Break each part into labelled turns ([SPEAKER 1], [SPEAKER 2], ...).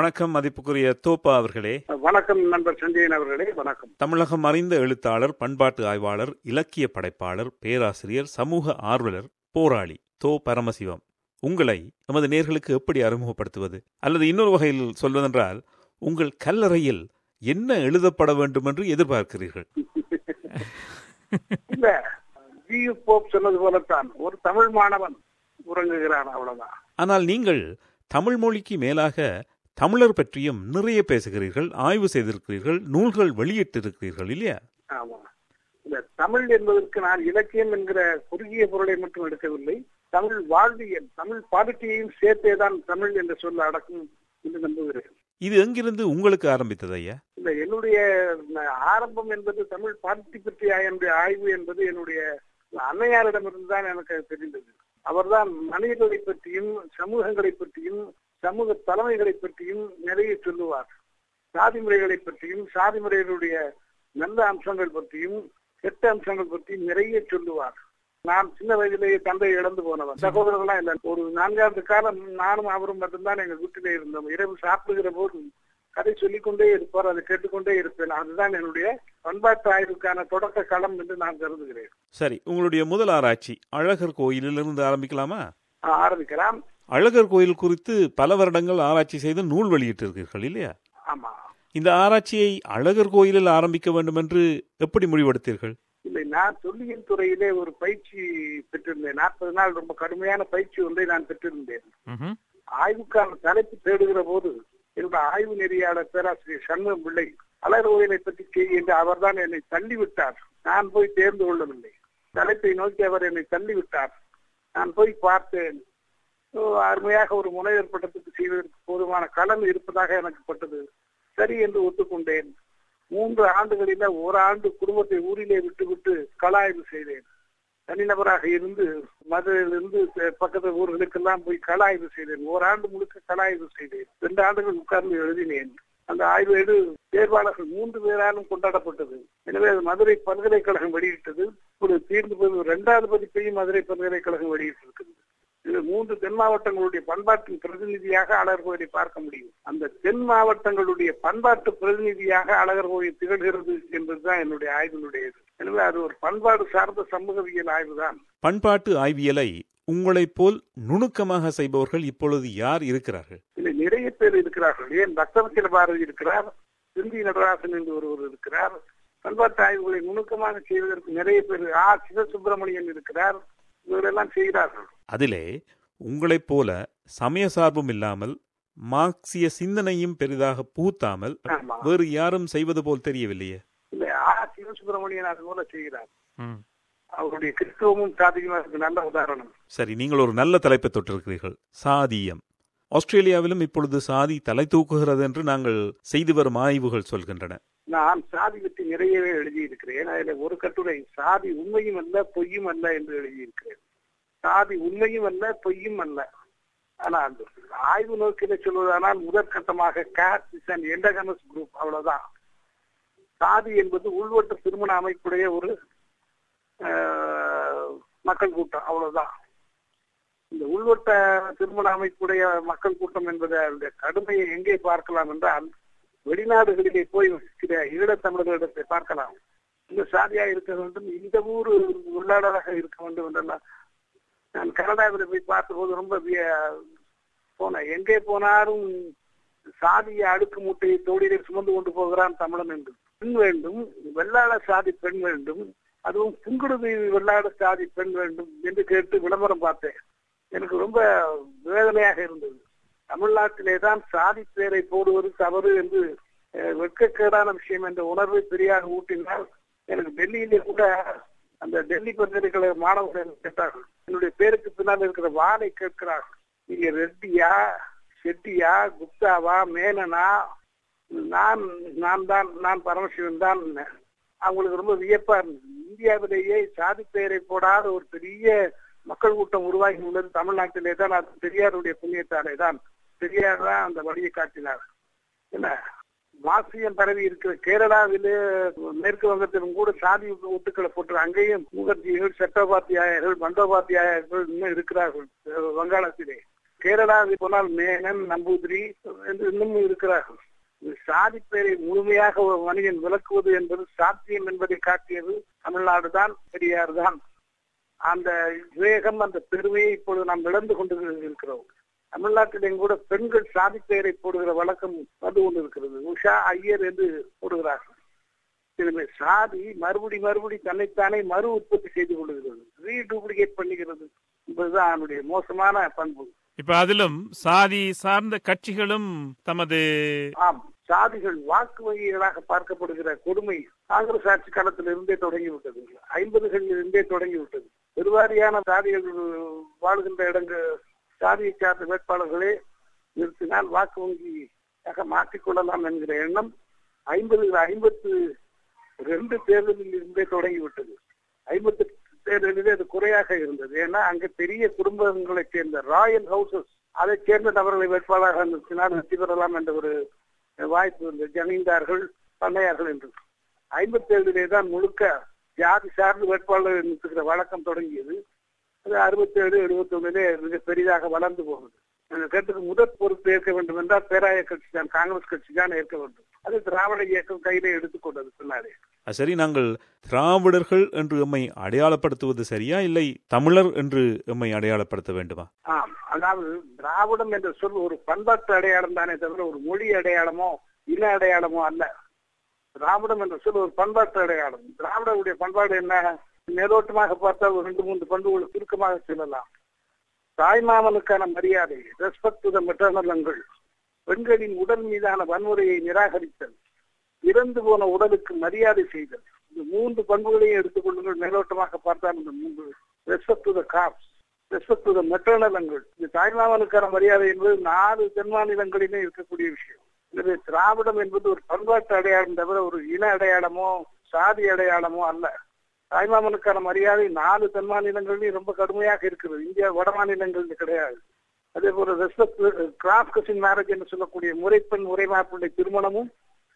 [SPEAKER 1] வணக்கம் மதிப்புக்குரிய தோப்பா அவர்களே
[SPEAKER 2] வணக்கம் நண்பர் சஞ்சயன் அவர்களே வணக்கம்
[SPEAKER 1] தமிழகம் அறிந்த எழுத்தாளர் பண்பாட்டு ஆய்வாளர் இலக்கிய படைப்பாளர் பேராசிரியர் சமூக ஆர்வலர் போராளி தோ பரமசிவம் உங்களை நமது நேர்களுக்கு எப்படி அறிமுகப்படுத்துவது அல்லது இன்னொரு வகையில் சொல்வதென்றால் உங்கள் கல்லறையில் என்ன எழுதப்பட வேண்டும் என்று எதிர்பார்க்கிறீர்கள்
[SPEAKER 2] இல்ல ஜி போப் சொன்னது போலத்தான் ஒரு தமிழ் மாணவன் உறங்குகிறான் அவ்வளவுதான்
[SPEAKER 1] ஆனால் நீங்கள் தமிழ் மொழிக்கு மேலாக தமிழர் பற்றியும் நிறைய பேசுகிறீர்கள் ஆய்வு செய்திருக்கிறீர்கள் நூல்கள் வெளியிட்டிருக்கிறீர்கள் இல்லையா
[SPEAKER 2] ஆமா இந்த தமிழ் என்பதற்கு நான் இலக்கியம் என்கிற குறுகிய பொருளை மட்டும் எடுக்கவில்லை தமிழ் வாழ்வியல் தமிழ் பாலிட்டியையும் சேர்த்தேதான் தமிழ் என்ற சொல்ல அடக்கும் என்று நம்புகிறேன்
[SPEAKER 1] இது எங்கிருந்து உங்களுக்கு ஆரம்பித்தது ஐயா
[SPEAKER 2] இல்ல என்னுடைய ஆரம்பம் என்பது தமிழ் பாலிட்டி பற்றிய என்னுடைய ஆய்வு என்பது என்னுடைய அன்னையாரிடமிருந்து தான் எனக்கு தெரிந்தது அவர்தான் மனிதர்களை பற்றியும் சமூகங்களை பற்றியும் சமூக தலைமைகளை பற்றியும் நிறைய சொல்லுவார் சாதி முறைகளை பற்றியும் சாதி முறைகளுடைய நல்ல அம்சங்கள் பற்றியும் கெட்ட அம்சங்கள் பற்றியும் நிறைய சொல்லுவார் நான் சின்ன வயதிலேயே தந்தை இழந்து போனவன் சகோதரர்களா இல்ல ஒரு நான்காவது காலம் நானும் அவரும் மட்டும்தான் எங்க வீட்டிலே இருந்தோம் இரவு சாப்பிடுகிற போது கதை சொல்லிக்கொண்டே இருப்பார் அதை கேட்டுக்கொண்டே இருப்பேன் அதுதான் என்னுடைய பண்பாட்டு ஆய்வுக்கான தொடக்க களம் என்று நான் கருதுகிறேன்
[SPEAKER 1] சரி உங்களுடைய முதல் ஆராய்ச்சி அழகர் கோயிலிலிருந்து ஆரம்பிக்கலாமா
[SPEAKER 2] ஆரம்பிக்கலாம்
[SPEAKER 1] அழகர் கோயில் குறித்து பல வருடங்கள் ஆராய்ச்சி செய்து நூல் வெளியிட்டிருக்கிறீர்கள் இல்லையா
[SPEAKER 2] ஆமா
[SPEAKER 1] இந்த ஆராய்ச்சியை அழகர் கோயிலில் ஆரம்பிக்க வேண்டும் என்று எப்படி முடிவெடுத்தீர்கள்
[SPEAKER 2] இல்லை நான் தொல்லியல் துறையிலே ஒரு பயிற்சி பெற்றிருந்தேன் நாற்பது நாள் ரொம்ப கடுமையான பயிற்சி ஒன்றை நான் பெற்றிருந்தேன் ஆய்வுக்கான தலைப்பு தேடுகிற போது என்னுடைய ஆய்வு நெறியாளர் பேராசிரியர் சண்முகம் பிள்ளை அழகர் கோயிலை பற்றி செய்ய என்று அவர்தான் என்னை தள்ளிவிட்டார் நான் போய் தேர்ந்து கொள்ளவில்லை தலைப்பை நோக்கி அவர் என்னை தள்ளிவிட்டார் நான் போய் பார்த்தேன் அருமையாக ஒரு முனைவர் பட்டத்துக்கு செய்வதற்கு போதுமான களம் இருப்பதாக எனக்கு பட்டது சரி என்று ஒத்துக்கொண்டேன் மூன்று ஆண்டுகளில ஒரு ஆண்டு குடும்பத்தை ஊரிலே விட்டு விட்டு கலாய்வு செய்தேன் தனிநபராக இருந்து மதுரையிலிருந்து பக்கத்து ஊர்களுக்கெல்லாம் போய் கலாய்வு செய்தேன் ஓராண்டு முழுக்க கலாய்வு செய்தேன் ரெண்டு ஆண்டுகள் உட்கார்ந்து எழுதினேன் அந்த ஆய்வேடு தேர்வாளர்கள் மூன்று பேராலும் கொண்டாடப்பட்டது எனவே அது மதுரை பல்கலைக்கழகம் வெளியிட்டது இப்பொழுது தீர்ந்து போய் இரண்டாவது பதிப்பையும் மதுரை பல்கலைக்கழகம் வெளியிட்டிருக்கிறது இது மூன்று தென் மாவட்டங்களுடைய பண்பாட்டின் பிரதிநிதியாக அழகர் கோயிலை பார்க்க முடியும் அந்த தென் மாவட்டங்களுடைய பண்பாட்டு பிரதிநிதியாக அழகர் கோயில் திகழ்கிறது என்பதுதான் என்னுடைய ஆய்வினுடைய இது எனவே அது ஒரு பண்பாடு சார்ந்த சமூகவியல் ஆய்வுதான்
[SPEAKER 1] பண்பாட்டு ஆய்வியலை உங்களைப் போல் நுணுக்கமாக செய்பவர்கள் இப்பொழுது யார் இருக்கிறார்கள்
[SPEAKER 2] இல்லை நிறைய பேர் இருக்கிறார்கள் ஏன் பக்தவத்தில பாரதி இருக்கிறார் சிந்தி நடராசன் என்று ஒருவர் இருக்கிறார் பண்பாட்டு ஆய்வுகளை நுணுக்கமாக செய்வதற்கு நிறைய பேர் ஆ சிவசுப்பிரமணியன் இருக்கிறார் இவரெல்லாம் செய்கிறார்கள்
[SPEAKER 1] அதிலே உங்களைப் போல சமய சார்பும் இல்லாமல் மார்க்சிய சிந்தனையும் பெரிதாக பூத்தாமல் வேறு யாரும் செய்வது போல் தெரியவில்லையே
[SPEAKER 2] இல்லை ஆ சிவசுப்பிரமணியன் அது போல செய்கிறார் அவருடைய கிறிஸ்தவமும் சாதியும் நல்ல உதாரணம்
[SPEAKER 1] சரி நீங்கள் ஒரு நல்ல தலைப்பை தொட்டிருக்கிறீர்கள் சாதியம் ஆஸ்திரேலியாவிலும் இப்பொழுது சாதி தலை தூக்குகிறது என்று நாங்கள் செய்து வரும் ஆய்வுகள் சொல்கின்றன
[SPEAKER 2] நான் சாதி பற்றி நிறையவே எழுதியிருக்கிறேன் அதில் ஒரு கட்டுரை சாதி உண்மையும் அல்ல பொய்யும் அல்ல என்று எழுதியிருக்கிறேன் சாதி உண்மையும் அல்ல பொய்யும் அல்ல ஆனால் ஆய்வு நோக்கில சொல்வதானால் முதற்கட்டமாக caste is and endogamous group அவ்வளவுதான் சாதி என்பது உள்வட்ட திருமண அமைப்புடைய ஒரு மக்கள் கூட்டம் அவ்வளவுதான் இந்த உள்வட்ட திருமண அமைப்புடைய மக்கள் கூட்டம் என்பதை அந்த கடுமையை எங்கே பார்க்கலாம் என்றால் வெளிநாடுகளிலே போய் சில ஈழத்தமிழர்களிடத்தை பார்க்கலாம் இந்த சாதியா இருக்க வேண்டும் இந்த ஊர் உள்ளாடலாக இருக்க வேண்டும் என்றெல்லாம் நான் கனடாவில் போய் பார்த்தபோது ரொம்ப போனேன் எங்கே போனாலும் சாதிய அடுக்கு மூட்டையை தோழிலே சுமந்து கொண்டு போகிறான் தமிழன் என்று பெண் வேண்டும் வெள்ளாள சாதி பெண் வேண்டும் அதுவும் புங்குடுதி வெள்ளாட சாதி பெண் வேண்டும் என்று கேட்டு விளம்பரம் பார்த்தேன் எனக்கு ரொம்ப வேதனையாக இருந்தது தமிழ்நாட்டிலே தான் சாதி பேரை போடுவது தவறு என்று வெட்கக்கேடான விஷயம் என்ற உணர்வை பெரியாக ஊட்டினால் எனக்கு டெல்லியிலே கூட அந்த டெல்லி பல்கலைக்கழக மாணவர்கள் கேட்டார்கள் என்னுடைய பேருக்கு பின்னால் இருக்கிற வானை கேட்கிறார்கள் நீங்க ரெட்டியா செட்டியா குப்தாவா மேனனா நான் நான் தான் நான் பரமசிவன் தான் அவங்களுக்கு ரொம்ப வியப்பா இருந்தது இந்தியாவிலேயே சாதி பெயரை போடாத ஒரு பெரிய மக்கள் கூட்டம் உருவாகி உள்ளது தமிழ்நாட்டிலே தான் அது பெரியாருடைய புண்ணியத்தாலே தான் பெரியார் தான் அந்த வழியை காட்டினார் என்ன மாசியம் பரவி இருக்கிற கேரளாவிலே மேற்கு வங்கத்திலும் கூட சாதி ஒட்டுக்களை போட்டு அங்கேயும் முகர்ஜிகள் சட்டோபாத்தியாயர்கள் பண்டோபாத்தியாயர்கள் இன்னும் இருக்கிறார்கள் வங்காளத்திலே கேரளாவில் போனால் மேனன் நம்பூதிரி என்று இன்னும் இருக்கிறார்கள் சாதி பெயரை முழுமையாக ஒரு மனிதன் விளக்குவது என்பது சாத்தியம் என்பதை காட்டியது தமிழ்நாடு தான் பெரியார் தான் அந்த விவேகம் அந்த பெருமையை இப்பொழுது நாம் இழந்து கொண்டு இருக்கிறோம் தமிழ்நாட்டிலும் கூட பெண்கள் சாதி பெயரை போடுகிற வழக்கம் வந்து கொண்டு இருக்கிறது உஷா ஐயர் என்று போடுகிறார்கள் எனவே சாதி மறுபடி மறுபடி தன்னைத்தானே மறு உற்பத்தி செய்து கொள்கிறது ரீடூப்ளிகேட் பண்ணுகிறது என்பதுதான் அதனுடைய மோசமான பண்பு
[SPEAKER 1] இப்ப அதிலும் சாதி சார்ந்த கட்சிகளும் தமது
[SPEAKER 2] ஆம் சாதிகள் வாக்கு வங்கிகளாக பார்க்கப்படுகிற கொடுமை காங்கிரஸ் ஆட்சி காலத்தில் இருந்தே தொடங்கிவிட்டது ஐம்பதுகளில் இருந்தே தொடங்கிவிட்டது பெருவாரியான சாதிகள் வாழ்கின்ற இடங்கள் சாதியை சார்ந்த வேட்பாளர்களே நிறுத்தினால் வாக்கு வங்கியாக மாற்றிக்கொள்ளலாம் என்கிற எண்ணம் ஐம்பது ஐம்பத்து ரெண்டு தேர்தலில் இருந்தே தொடங்கிவிட்டது ஐம்பத்தி தேர்தலிலே அது குறையாக இருந்தது ஏன்னா அங்க பெரிய குடும்பங்களைச் சேர்ந்த ராயல் ஹவுசஸ் அதைச் சேர்ந்த நபர்களை வேட்பாளராக நிறுத்தினால் வெற்றி பெறலாம் என்ற ஒரு வாய்ப்பு இருந்தது ஜமீன்தார்கள் பண்ணையார்கள் என்று ஐம்பத்தி ஏழிலே தான் முழுக்க ஜாதி சார்ந்து வேட்பாளர் நிறுத்துகிற வழக்கம் தொடங்கியது அது அறுபத்தி ஏழு எழுபத்தி ஒண்ணுலே மிக பெரிதாக வளர்ந்து போகுது அந்த கருத்துக்கு முதற் பொறுப்பு ஏற்க வேண்டும் என்றால் பேராய கட்சி தான் காங்கிரஸ் கட்சி தான் ஏற்க வேண்டும் அது திராவிட இயக்கம் கையிலே எடுத்துக்கொண்டது பின்னாலே
[SPEAKER 1] சரி நாங்கள் திராவிடர்கள் என்று எம்மை அடையாளப்படுத்துவது சரியா இல்லை தமிழர் என்று எம்மை அடையாளப்படுத்த வேண்டுமா
[SPEAKER 2] ஆம் அதாவது திராவிடம் என்ற சொல் ஒரு பண்பாட்டு அடையாளம் தானே தவிர ஒரு மொழி அடையாளமோ இன அடையாளமோ அல்ல திராவிடம் என்ற சொல் ஒரு பண்பாட்டு அடையாளம் திராவிடருடைய பண்பாடு என்ன மேலோட்டமாக பார்த்தால் ஒரு ரெண்டு மூன்று பண்புகள் சுருக்கமாக சொல்லலாம் தாய்மாமனுக்கான மரியாதை ரெஸ்பெக்ட் டு த மெட்டர்னலங்கள் பெண்களின் உடல் மீதான வன்முறையை நிராகரித்தல் இறந்து போன உடலுக்கு மரியாதை செய்தல் இந்த மூன்று பண்புகளையும் எடுத்துக்கொள்ளுங்கள் மேலோட்டமாக பார்த்தால் இந்த மூன்று respect to the cops respect to the maternal uncles இந்த தாய்மாமனுக்கான மரியாதை என்பது நாலு தென் மாநிலங்களிலே இருக்கக்கூடிய விஷயம் எனவே திராவிடம் என்பது ஒரு பண்பாட்டு அடையாளம் தவிர ஒரு இன அடையாளமோ சாதி அடையாளமோ அல்ல தாய்மாமனுக்கான மரியாதை நாலு தென் மாநிலங்களிலும் ரொம்ப கடுமையாக இருக்கிறது இந்தியா வட மாநிலங்களில் கிடையாது அதே போல ரெஸ்பெக்ட் கிராஸ் கசின் மேரேஜ் என்று சொல்லக்கூடிய முறைப்பெண் முறைமாப்பிள்ளை திருமணமும்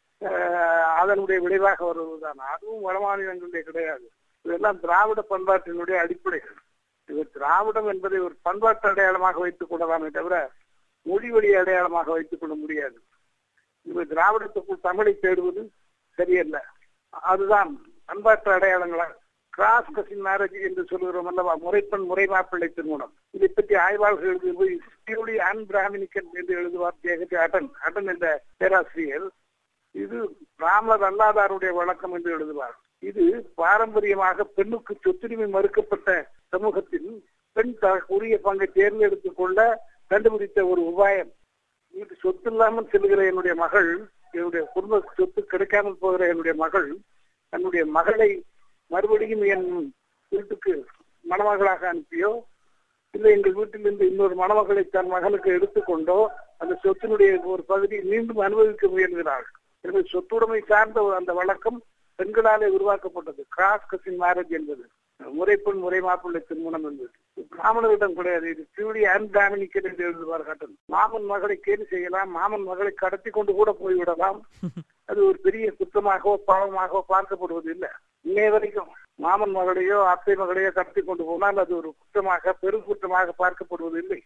[SPEAKER 2] அதனுடைய விளைவாக வருவதுதான் அதுவும் வட மாநிலங்களிலே கிடையாது இதெல்லாம் திராவிட பண்பாட்டினுடைய அடிப்படைகள் இது திராவிடம் என்பதை ஒரு பண்பாட்டு அடையாளமாக வைத்துக் கொள்ளலாமே தவிர மொழி வழி அடையாளமாக வைத்துக் கொள்ள முடியாது இது திராவிடத்துக்குள் தமிழை தேடுவது சரியல்ல அதுதான் பண்பாட்டு அடையாளங்களாக கிராஸ் கசின் மேரேஜ் என்று சொல்கிறோம் அல்லவா முறைப்பெண் முறை மாப்பிள்ளை திருமணம் இதை பற்றி ஆய்வாளர்கள் எழுதும்போது பியூலி அன் பிராமணிக்கன் என்று எழுதுவார் ஜெகதி அட்டன் அட்டன் என்ற பேராசிரியர் இது பிராமணர் அல்லாதாருடைய வழக்கம் என்று எழுதுவார் இது பாரம்பரியமாக பெண்ணுக்கு சொத்துரிமை மறுக்கப்பட்ட சமூகத்தில் பெண் உரிய பங்கை தேர்ந்தெடுத்துக் கொள்ள கண்டுபிடித்த ஒரு உபாயம் இது சொத்து இல்லாமல் செல்கிற என்னுடைய மகள் என்னுடைய குடும்ப சொத்து கிடைக்காமல் போகிற என்னுடைய மகள் தன்னுடைய மகளை மறுபடியும் என் வீட்டுக்கு மணமகளாக அனுப்பியோ இல்லை எங்கள் வீட்டிலிருந்து இன்னொரு மணமகளை தன் மகனுக்கு எடுத்துக்கொண்டோ அந்த சொத்தினுடைய ஒரு பகுதியை மீண்டும் அனுபவிக்க முயல்கிறாள் எனவே சொத்துடைமை சார்ந்த அந்த வழக்கம் பெண்களாலே உருவாக்கப்பட்டது கிராஸ் கசின் மேரேஜ் என்பது முறைப்பெண் முறை மாப்பிள்ளை திருமணம் என்பது பிராமணரிடம் கிடையாது இது பியூரி அண்ட் பிராமணிக்கன் என்று எழுதுவார் கட்டன் மாமன் மகளை கேலி செய்யலாம் மாமன் மகளை கடத்தி கொண்டு கூட போய்விடலாம் அது ஒரு பெரிய குற்றமாகவோ பாவமாகவோ பார்க்கப்படுவது இல்லை இன்னைய வரைக்கும் மாமன் மகளையோ அத்தை மகளையோ கடத்தி கொண்டு போனால் அது ஒரு குற்றமாக பெரும் குற்றமாக பார்க்கப்படுவது இல்லை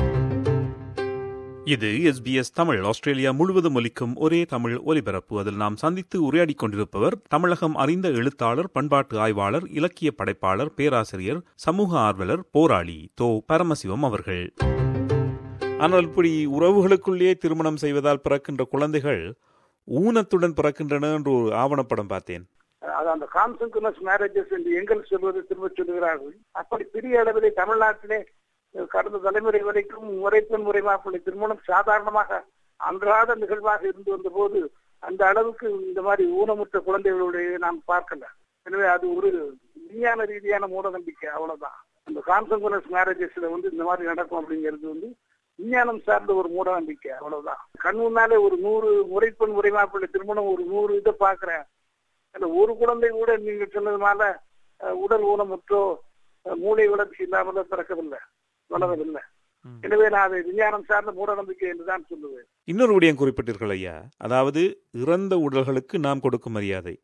[SPEAKER 1] இது எஸ்பிஎஸ் தமிழ் ஆஸ்திரேலியா முழுவதும் ஒலிக்கும் ஒரே தமிழ் ஒலிபரப்பு அதில் நாம் சந்தித்து உரையாடிக் கொண்டிருப்பவர் தமிழகம் அறிந்த எழுத்தாளர் பண்பாட்டு ஆய்வாளர் இலக்கிய படைப்பாளர் பேராசிரியர் சமூக ஆர்வலர் போராளி தோ பரமசிவம் அவர்கள் ஆனால் இப்படி உறவுகளுக்குள்ளேயே திருமணம் செய்வதால் பிறக்கின்ற குழந்தைகள் ஊனத்துடன் பிறக்கின்றன என்று ஒரு ஆவணப்படம் பார்த்தேன்
[SPEAKER 2] அது அந்த கான்சன்குனஸ் மேரேஜஸ் என்று எங்கள் சொல்வது திரும்ப சொல்லுகிறார்கள் அப்படி பெரிய அளவிலே தமிழ்நாட்டிலே கடந்த தலைமுறை வரைக்கும் முறைப்பெண் முறை மாப்பிள்ளை திருமணம் சாதாரணமாக அன்றாட நிகழ்வாக இருந்து வந்த போது அந்த அளவுக்கு இந்த மாதிரி ஊனமுற்ற குழந்தைகளுடைய நாம் பார்க்கல எனவே அது ஒரு விஞ்ஞான ரீதியான மூட நம்பிக்கை அவ்வளவுதான் அந்த கான்சன்குனஸ் மேரேஜஸ்ல வந்து இந்த மாதிரி நடக்கும் அப்படிங்கிறது வந்து விஞ்ஞானம் சார்ந்த ஒரு மூட நம்பிக்கை அவ்வளவுதான் கண் முன்னாலே ஒரு நூறு முறைப்பெண் முறை மாப்பிள்ளை திருமணம் ஒரு நூறு இதை பாக்குறேன் அந்த ஒரு குழந்தை கூட நீங்க சொன்னதுனால உடல் ஊனமுற்றோ மூளை வளர்ச்சி இல்லாமலோ பிறக்கவில்லை வளரவில்லை எனவே நான் அதை விஞ்ஞானம் சார்ந்த மூட நம்பிக்கை என்றுதான் சொல்லுவேன்
[SPEAKER 1] இன்னொரு விடயம் குறிப்பிட்டீர்கள் ஐயா அதாவது இறந்த உடல்களுக்கு நாம் கொடுக்கும் மரியாதை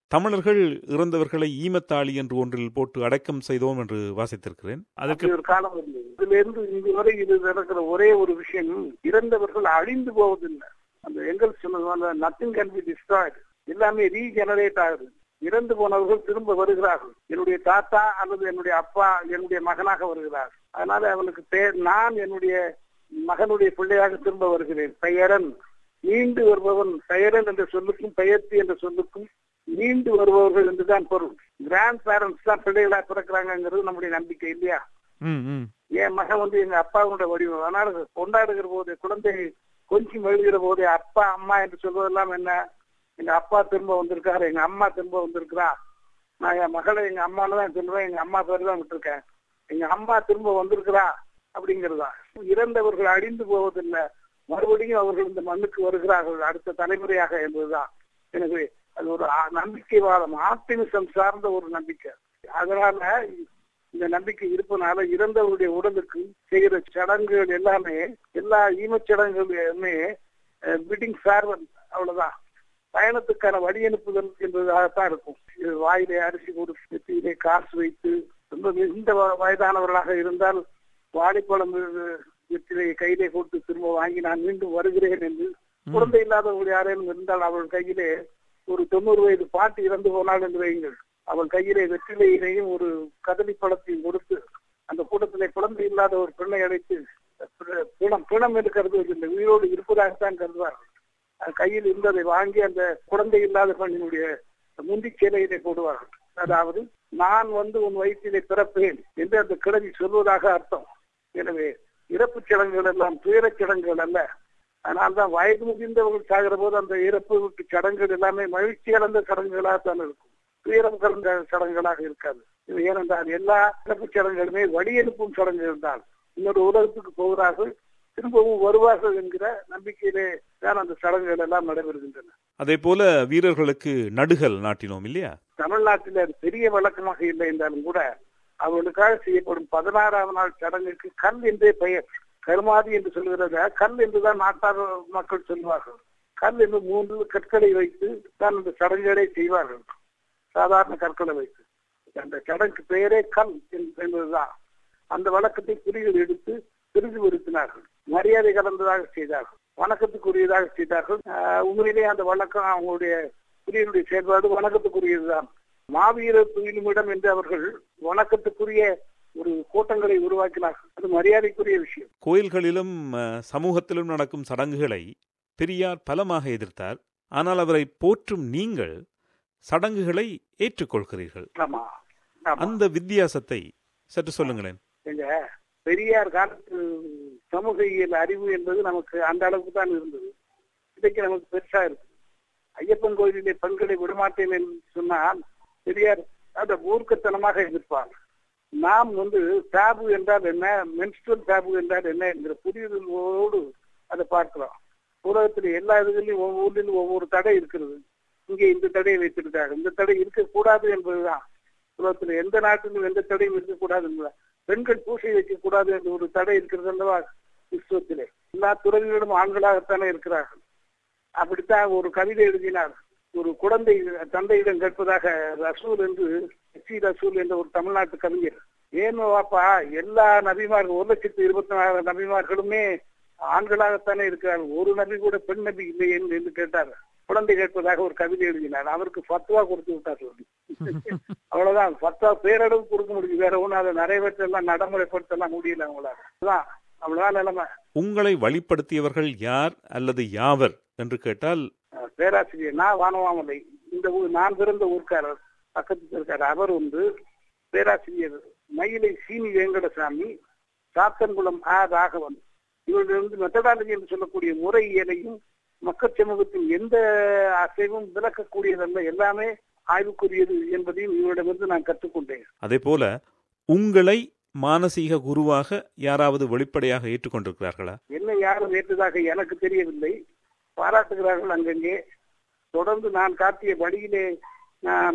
[SPEAKER 1] தமிழர்கள் இறந்தவர்களை ஈமத்தாளி என்று ஒன்றில் போட்டு அடக்கம் செய்தோம் என்று வாசித்திருக்கிறேன் அதற்கு
[SPEAKER 2] அப்படி ஒரு காலம் இருந்தது இதுல இருந்து இங்கு வரை இது நடக்கிற ஒரே ஒரு விஷயம் இறந்தவர்கள் அழிந்து போவதில்லை அந்த எங்கள் சொன்னது நத்திங் கேன் பி டிஸ்ட்ராய்டு எல்லாமே ரீஜெனரேட் ஆகுது இறந்து போனவர்கள் திரும்ப வருகிறார்கள் என்னுடைய தாத்தா அல்லது என்னுடைய அப்பா என்னுடைய மகனாக வருகிறார் அதனால அவனுக்கு பேர் நான் என்னுடைய மகனுடைய பிள்ளையாக திரும்ப வருகிறேன் பெயரன் மீண்டு வருபவன் பெயரன் என்ற சொல்லுக்கும் பெயர்த்தி என்ற சொல்லுக்கும் மீண்டு வருபவர்கள் என்றுதான் பொருள் கிராண்ட் பேரண்ட்ஸ் தான் பிள்ளைகளா பிறக்கிறாங்கிறது நம்முடைய நம்பிக்கை இல்லையா
[SPEAKER 1] ம், ம்.
[SPEAKER 2] என் மகன் வந்து எங்க அப்பாவுடைய வடிவம் அதனால கொண்டாடுகிற போது குழந்தை கொஞ்சம் எழுதுகிற போது அப்பா அம்மா என்று சொல்வதெல்லாம் என்ன எங்க அப்பா திரும்ப வந்திருக்காரு எங்க அம்மா திரும்ப வந்திருக்கிறா நான் என் மகளை எங்க அம்மான்னு தான் சொல்லுவேன் எங்க அம்மா பேர் தான் விட்டுருக்கேன் எங்க அம்மா திரும்ப வந்திருக்கிறா அப்படிங்கிறதா இறந்தவர்கள் அழிந்து போவதில்லை மறுபடியும் அவர்கள் இந்த மண்ணுக்கு வருகிறார்கள் அடுத்த தலைமுறையாக என்பதுதான் எனவே அது ஒரு ஆ- நம்பிக்கைவாதம் ஆப்டிமிசம் சார்ந்த ஒரு நம்பிக்கை அதனால இந்த நம்பிக்கை இருப்பனால இறந்தவருடைய உடலுக்கு செய்கிற சடங்குகள் எல்லாமே எல்லா ஈமச்சடங்குகளுமே பிட்டிங் ஃபேர்வல் அவ்வளவுதான் பயணத்துக்கான வழி அனுப்புதல் என்பதாகத்தான் இருக்கும் இது வாயிலே அரிசி கொடுத்து நெத்தியிலே காசு வைத்து ரொம்ப இந்த வ- வயதானவர்களாக இருந்தால் வாழைப்பழம் வெற்றிலை கையிலே கொடுத்து திரும்ப வாங்கி நான் மீண்டும் வருகிறேன் என்று குழந்தை இல்லாதவர்கள் யாரேனும் இருந்தால் அவள் கையிலே ஒரு தொண்ணூறு வயது பாட்டி இறந்து போனாள் என்று வையுங்கள் அவள் கையிலே வெற்றிலையினையும் ஒரு கதலி பழத்தையும் கொடுத்து அந்த கூட்டத்திலே குழந்தை இல்லாத ஒரு பெண்ணை அழைத்து பிண- பிணம் பிணம் என்று கருதுவதில்லை உயிரோடு இருப்பதாகத்தான் கருதுவார்கள் அது கையில் இருந்ததை வாங்கி அந்த குழந்தை இல்லாத பெண்ணினுடைய முந்தி சேலையிலே போடுவார்கள் அதாவது நான் வந்து உன் வயிற்றிலே பிறப்பேன் என்று அந்த கிழவி சொல்வதாக அர்த்தம் எனவே இறப்புச் சடங்குகள் எல்லாம் துயரச் சடங்குகள் அல்ல அதனால்தான் வயது முதிர்ந்தவர்கள் சாகிற போது அந்த இறப்பு வீட்டு சடங்குகள் எல்லாமே மகிழ்ச்சி அடைந்த சடங்குகளாக தான் இருக்கும் துயரம் கலந்த சடங்குகளாக இருக்காது இது ஏனென்றால் எல்லா இறப்புச் சடங்குகளுமே வழி அனுப்பும் சடங்குகள் தான் இன்னொரு உலகத்துக்கு போகிறார்கள் திரும்பவும் வருவார்கள் என்கிற நம்பிக்கையிலே தான் அந்த சடங்குகள் எல்லாம் நடைபெறுகின்றன
[SPEAKER 1] அதே போல வீரர்களுக்கு நடுகள் நாட்டினோம் இல்லையா
[SPEAKER 2] தமிழ்நாட்டில் அது பெரிய வழக்கமாக இல்லை என்றாலும் கூட அவர்களுக்காக செய்யப்படும் பதினாறாம் நாள் சடங்குக்கு கல் என்றே பெயர் கருமாதி என்று சொல்கிறத கல் என்றுதான் நாட்டார் மக்கள் சொல்வார்கள் கல் என்று மூன்று கற்களை வைத்து தான் அந்த சடங்குகளை செய்வார்கள் சாதாரண கற்களை வைத்து அந்த சடங்குக்கு பெயரே கல் என்ப- என்பதுதான் அந்த வழக்கத்தை புலிகள் எடுத்து விருத்தினார்கள் மரியாதை கலந்ததாக செய்தார்கள் வணக்கத்துக்குரியதாக செய்தார்கள் ஆஹ் உண்மையிலே அந்த வழக்கம் அவங்களுடைய புலிகளுடைய செயல்பாடு வணக்கத்துக்குரியதுதான் மாவீரர் துயிலுமிடம் என்று அவர்கள் வணக்கத்துக்குரிய ஒரு கூட்டங்களை உருவாக்கினார்கள் அது மரியாதைக்குரிய விஷயம்
[SPEAKER 1] கோயில்களிலும் அஹ், சமூகத்திலும் நடக்கும் சடங்குகளை பெரியார் பலமாக எதிர்த்தார் ஆனால் அவரை போற்றும் நீங்கள் சடங்குகளை ஏற்றுக்கொள்கிறீர்கள்
[SPEAKER 2] ஆமா ஆமா
[SPEAKER 1] அந்த வித்தியாசத்தை சற்று சொல்லுங்களேன்
[SPEAKER 2] எங்க பெரியார் காலத்து சமூகியல் அறிவு என்பது நமக்கு அந்த அளவுக்கு தான் இருந்தது இன்னைக்கு நமக்கு பெருசா இருக்கு ஐயப்பன் கோயிலிலே பெண்களை விடமாட்டேன் என்று சொன்னால் பெரியார் அந்த மூர்க்கத்தனமாக எதிர்ப்பார் நாம் வந்து சாபு என்றால் என்ன மென்ஸ்ட்ரல் சாபு என்றால் என்ன என்கிற புரிதலோடு அதை பார்க்கிறோம் உலகத்தில் எல்லா இதுகளிலும் ஒவ்வொரு ஊரிலும் ஒவ்வொரு தடை இருக்கிறது இங்கே இந்த தடையை வைத்திருக்காங்க இந்த தடை இருக்கக்கூடாது என்பதுதான் உலகத்தில் எந்த நாட்டிலும் எந்த தடையும் இருக்கக்கூடாது என்பதுதான் பெண்கள் பூசை வைக்கக்கூடாது என்ற ஒரு தடை இருக்கிறது அல்லவா விஸ்வத்திலே எல்லா துறைகளிலும் ஆண்களாகத்தானே இருக்கிறார்கள் அப்படித்தான் ஒரு கவிதை எழுதினார் ஒரு குழந்தை தந்தையிடம் கேட்பதாக ரசூல் என்று சி ரசூல் என்ற ஒரு தமிழ்நாட்டு கவிஞர் ஏன் வாப்பா எல்லா நபிமார்கள் ஒரு லட்சத்து இருபத்தி நாலு நபிமார்களுமே ஆண்களாகத்தானே இருக்கிறார்கள் ஒரு நபி கூட பெண் நபி இல்லை என்று என்று கேட்டார் குழந்தை கேட்பதாக ஒரு கவிதை எழுதினார் அவருக்கு ஃபத்வா கொடுத்து விட்டார் சொல்லி அவ்வளவுதான் ஃபத்வா பேரளவு கொடுக்க முடியும் வேற ஒண்ணும் அதை நிறைவேற்றலாம் நடைமுறைப்படுத்தலாம் முடியல அவங்களால அதான் அவ்வளவுதான் நிலைமை
[SPEAKER 1] உங்களை வழிப்படுத்தியவர்கள் யார் அல்லது யாவர் என்று கேட்டால்
[SPEAKER 2] அஹ் பேராசிரியர் நான் வானவாமலை இந்த ஊர் நான் பிறந்த ஊர்க்காரர் பக்கத்தில் இருக்கார் அவர் வந்து பேராசிரியர் மயிலை சீனி வெங்கடசாமி சாத்தன்குளம் ஆ ராகவன் இவர்களிருந்து மெத்தடாலஜி என்று சொல்லக்கூடிய முறையியலையும் மக்கள் சமூகத்தின் எந்த அசைவும் விளக்கக்கூடியதல்ல எல்லாமே ஆய்வுக்குரியது என்பதையும் இவரிடமிருந்து நான் கற்றுக்கொண்டேன்
[SPEAKER 1] அதே போல உங்களை மானசீக குருவாக யாராவது வெளிப்படையாக ஏற்றுக்கொண்டிருக்கிறார்களா
[SPEAKER 2] என்ன யாரும் ஏற்றதாக எனக்கு தெரியவில்லை பாராட்டுகிறார்கள் அங்கங்கே தொடர்ந்து நான் காட்டிய வழியிலே நான்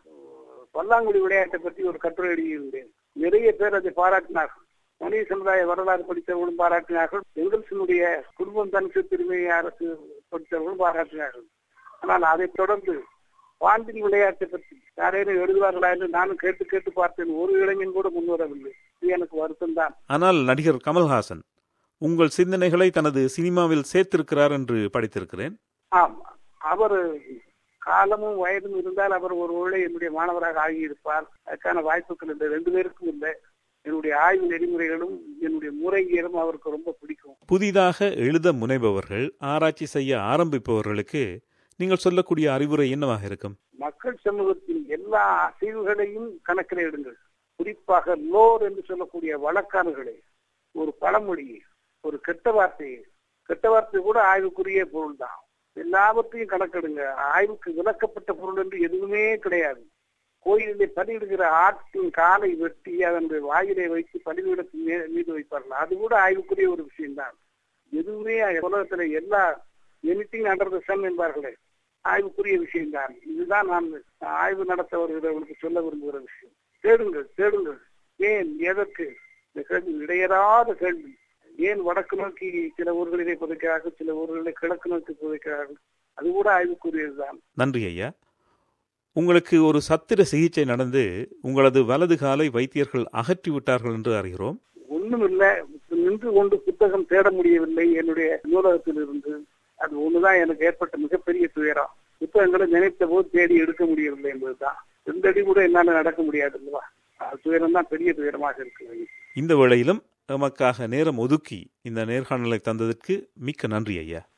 [SPEAKER 2] பல்லாங்குழி விளையாட்டை பற்றி ஒரு கட்டுரை எழுதியிருந்தேன் நிறைய பேர் அதை பாராட்டினார்கள் மனித சமுதாய வரலாறு படித்தவர்களும் பாராட்டினார்கள் எங்கல்சனுடைய குடும்பம் தனிச்சு திருமை அரசு படித்தவர்களும் பாராட்டினார்கள் ஆனால் அதைத் தொடர்ந்து பாண்டின் விளையாட்டை பற்றி யாரேனும் எழுதுவார்களா என்று நானும் கேட்டு கேட்டு பார்த்தேன் ஒரு இளைஞன் கூட முன்வரவில்லை இது எனக்கு வருத்தம் தான்
[SPEAKER 1] ஆனால் நடிகர் கமல்ஹாசன் உங்கள் சிந்தனைகளை தனது சினிமாவில் சேர்த்திருக்கிறார் என்று படித்திருக்கிறேன்
[SPEAKER 2] ஆம் அவர் காலமும் வயதும் இருந்தால் அவர் ஒரு வேளை என்னுடைய மாணவராக ஆகியிருப்பார் அதுக்கான வாய்ப்புகள் இந்த ரெண்டு பேருக்கும் இல்லை என்னுடைய ஆய்வு நெறிமுறைகளும் என்னுடைய முறைகேடும் அவருக்கு ரொம்ப பிடிக்கும்
[SPEAKER 1] புதிதாக எழுத முனைபவர்கள் ஆராய்ச்சி செய்ய ஆரம்பிப்பவர்களுக்கு நீங்கள் சொல்லக்கூடிய அறிவுரை என்னவாக இருக்கும்
[SPEAKER 2] மக்கள் சமூகத்தின் எல்லா அசைவுகளையும் கணக்கில் எடுங்கள் குறிப்பாக லோர் என்று சொல்லக்கூடிய வழக்காறுகளை ஒரு பழமொழி ஒரு கெட்ட வார்த்தையை கெட்ட வார்த்தை கூட ஆய்வுக்குரிய பொருள் தான் எல்லாவற்றையும் கணக்கெடுங்க ஆய்வுக்கு விளக்கப்பட்ட பொருள் என்று எதுவுமே கிடையாது கோயிலிலே பலியிடுகிற ஆட்டின் காலை வெட்டி அதனுடைய வாயிலை வைத்து பலிபீடத்தின் மீது வைப்பார்கள் அது கூட ஆய்வுக்குரிய ஒரு விஷயம்தான் எதுவுமே உலகத்துல எல்லா எனித்திங் அண்டர் த சன் என்பார்களே ஆய்வுக்குரிய விஷயம்தான் இதுதான் நான் ஆய்வு நடத்த வருகிறவர்களுக்கு சொல்ல விரும்புகிற விஷயம் தேடுங்கள் தேடுங்கள் ஏன் எதற்கு இந்த கேள்வி இடையறாத கேள்வி ஏன் வடக்கு நோக்கி சில ஊர்களிலே புதைக்கிறார்கள் சில ஊர்களிலே கிழக்கு நோக்கி புதைக்கிறார்கள் அது கூட ஆய்வுக்குரியதுதான்
[SPEAKER 1] நன்றி ஐயா உங்களுக்கு ஒரு சத்திர சிகிச்சை நடந்து உங்களது வலது காலை வைத்தியர்கள் அகற்றி விட்டார்கள் என்று அறிகிறோம்
[SPEAKER 2] ஒண்ணும் இல்ல நின்று கொண்டு புத்தகம் தேட முடியவில்லை என்னுடைய நூலகத்தில் இருந்து அது ஒண்ணுதான் எனக்கு ஏற்பட்ட மிகப்பெரிய துயரம் புத்தகங்களை நினைத்த போது தேடி எடுக்க முடியவில்லை என்பதுதான் எந்த அடி கூட என்னால நடக்க முடியாது இல்லவா துயரம் தான் பெரிய துயரமாக இருக்கிறது
[SPEAKER 1] இந்த வேளையிலும் எமக்காக நேரம் ஒதுக்கி இந்த நேர்காணலை தந்ததற்கு மிக்க நன்றி ஐயா